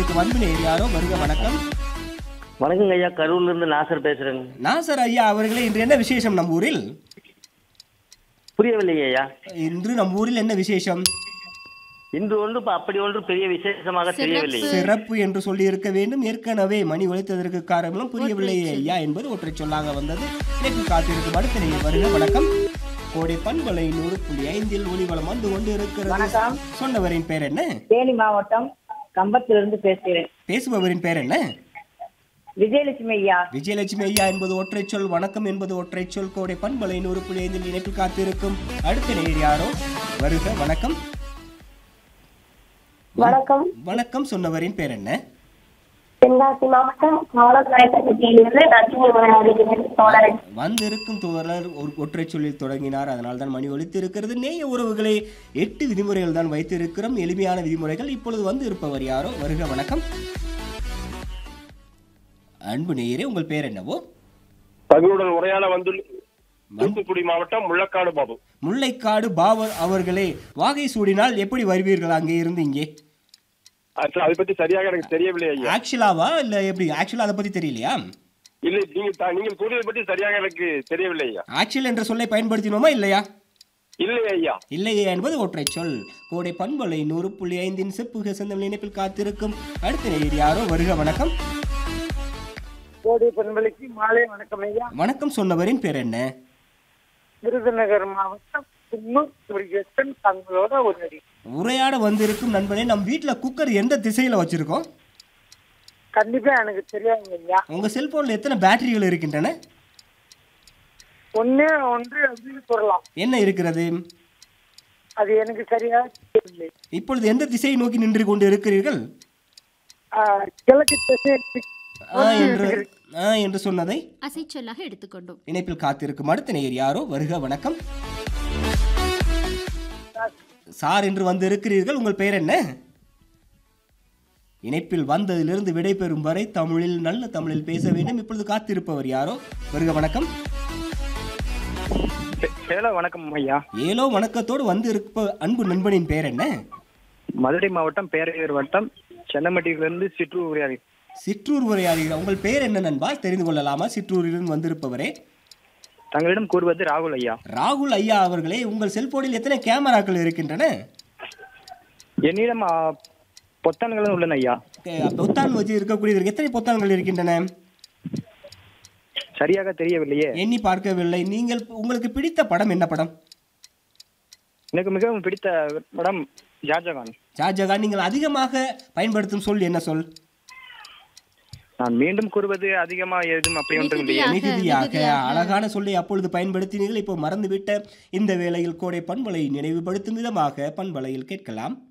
காத்திருக்கும் அன்பு நேர் யாரோ வருக வணக்கம் வணக்கங்க ஐயா கரூர்ல இருந்து நாசர் பேசுறேங்க நாசர் ஐயா அவர்களே இன்று என்ன விசேஷம் நம்ம ஊரில் புரியவில்லைங்க ஐயா இன்று நம்ம ஊரில் என்ன விசேஷம் இன்று ஒன்று இப்ப அப்படி ஒன்று பெரிய விசேஷமாக தெரியவில்லை சிறப்பு என்று சொல்லி இருக்க வேண்டும் ஏற்கனவே மணி ஒலித்ததற்கு காரணம் புரியவில்லையே ஐயா என்பது ஒற்றை சொல்லாக வந்தது எனக்கு காத்திருக்கும் அடுத்த நேயர் வருக வணக்கம் கோடை பண்பலை நூறு புள்ளி ஐந்தில் ஒளிவளம் வந்து கொண்டு இருக்கிறது வணக்கம். சொன்னவரின் பேர் என்ன தேனி மாவட்டம் கம்பத்திலிருந்து பேசுகிறேன் பேசுபவரின் பேர் என்ன விஜயலட்சுமி ஐயா விஜயலட்சுமி ஐயா என்பது ஒற்றை சொல் வணக்கம் என்பது ஒற்றை சொல் கோடை பண்பலை நூறு புள்ளி ஐந்தில் இணைப்பில் காத்திருக்கும் அடுத்த நேயர் யாரோ வருக வணக்கம் வணக்கம் வணக்கம் சொன்னவரின் பேர் என்ன தென்காசி மாவட்டம் காலநாயக்கன்பட்டியிலிருந்து நச்சினி விளையாடுகிறேன் தோழரன் வந்திருக்கும் தோழர் ஒரு ஒற்றை சொல்லில் தொடங்கினார் அதனால் தான் மணி ஒலித்திருக்கிறது நேய உறவுகளை எட்டு விதிமுறைகள் தான் வைத்திருக்கிறோம் எளிமையான விதிமுறைகள் இப்பொழுது வந்து இருப்பவர் யாரோ வருக வணக்கம் அன்பு நேயரே உங்கள் பேர் என்னவோ தங்களுடன் உரையாட வந்துள்ள தூத்துக்குடி மாவட்டம் முள்ளக்காடு பாபு முல்லைக்காடு பாவர் அவர்களே வாகை சூடினால் எப்படி வருவீர்கள் அங்கே இருந்து இங்கே அது- அதை பத்தி சரியாக எனக்கு தெரியவில்லை ஐயா ஆக்சுவலாவா இல்ல எப்படி ஆக்சுவலா அதை பத்தி தெரியலையா இல்லை நீங்க த- நீங்கள் கூறியதை பற்றி சரியாக எனக்கு தெரியவில்லை ஐயா ஆக்சுவல் என்ற சொல்லை பயன்படுத்தினோமா இல்லையா இல்லை ஐயா இல்லையே என்பது ஒற்றை சொல் கோடை பண்பலை நூறு புள்ளி ஐந்தின் செப்புக செந்தமிழ் இணைப்பில் காத்திருக்கும் அடுத்த நேயர் யாரோ வருக வணக்கம் கோடி பண்பலைக்கு மாலை வணக்கம் ஐயா வணக்கம் சொன்னவரின் பேர் என்ன விருதுநகர் மாவட்டம் குன்னூர் முருகேசன் தங்களோட ஒரு அடி உரையாட வந்திருக்கும் நண்பனே நம் வீட்ல குக்கர் எந்த திசையில வச்சிருக்கோம் கண்டிப்பா எனக்கு தெரியாது ஐயா உங்க செல்போன்ல எத்தனை பேட்டரிகள் இருக்கின்றன ஒன்னே ஒன்று அப்படின்னு சொல்லலாம் என்ன இருக்கிறது அது எனக்கு சரியாக தெரியவில்லை இப்பொழுது எந்த திசையை நோக்கி நின்று கொண்டு இருக்கிறீர்கள் ஆஹ், கிழக்கு திசை ஆ என்று ஆ என்று சொன்னதை அசைச்சொல்லாக எடுத்துக்கொண்டோம் இணைப்பில் காத்திருக்கும் அடுத்த நேயர் யாரோ வருக வணக்கம் சார் என்று வந்து இருக்கிறீர்கள் உங்கள் பெயர் என்ன இணைப்பில் வந்ததிலிருந்து விடைபெறும் வரை தமிழில் நல்ல தமிழில் பேச வேண்டும் இப்பொழுது காத்திருப்பவர் யாரோ வருக வணக்கம் ஹலோ வணக்கம் ஐயா ஏலோ வணக்கத்தோடு வந்து இருப்ப அன்பு நண்பனின் பெயர் என்ன மதுரை மாவட்டம் பேரையூர் வட்டம் சென்னமட்டியிலிருந்து சிற்றூர் உரையாடி சிற்றூர் உரையாடுகிறார் உங்கள் பெயர் என்ன நண்பா தெரிந்து கொள்ளலாமா சிற்றூரிலிருந்து வந்திருப்பவரே தங்களிடம் கூறுவது ராகுல் ஐயா ராகுல் ஐயா அவர்களே உங்கள் செல்போனில் எத்தனை கேமராக்கள் இருக்கின்றன என்னிடம் ஆ, பொத்தான்களும் உள்ளன ஐயா கே- பொத்தான் வச்சு இருக்கக்கூடியதற்கு எத்தனை பொத்தான்கள் இருக்கின்றன சரியாக தெரியவில்லையே எண்ணி பார்க்கவில்லை நீங்கள் உங்களுக்கு பிடித்த படம் என்ன படம் எனக்கு மிகவும் பிடித்த படம் ஷாஜகான் ஷாஜகான் நீங்கள் அதிகமாக பயன்படுத்தும் சொல் என்ன சொல் நான் மீண்டும் கூறுவது அதிகமா எதுவும் அப்படி ஒன்றும் இல்லையே மிகுதியாக, மிகுதியாக மிகுதியாக. அழகான சொல்லை அப்பொழுது பயன்படுத்தினீர்கள் இப்போ மறந்துவிட்ட இந்த வேளையில் கோடை பண்பலை நினைவுபடுத்தும் விதமாக பண்பலையில் கேட்கலாம்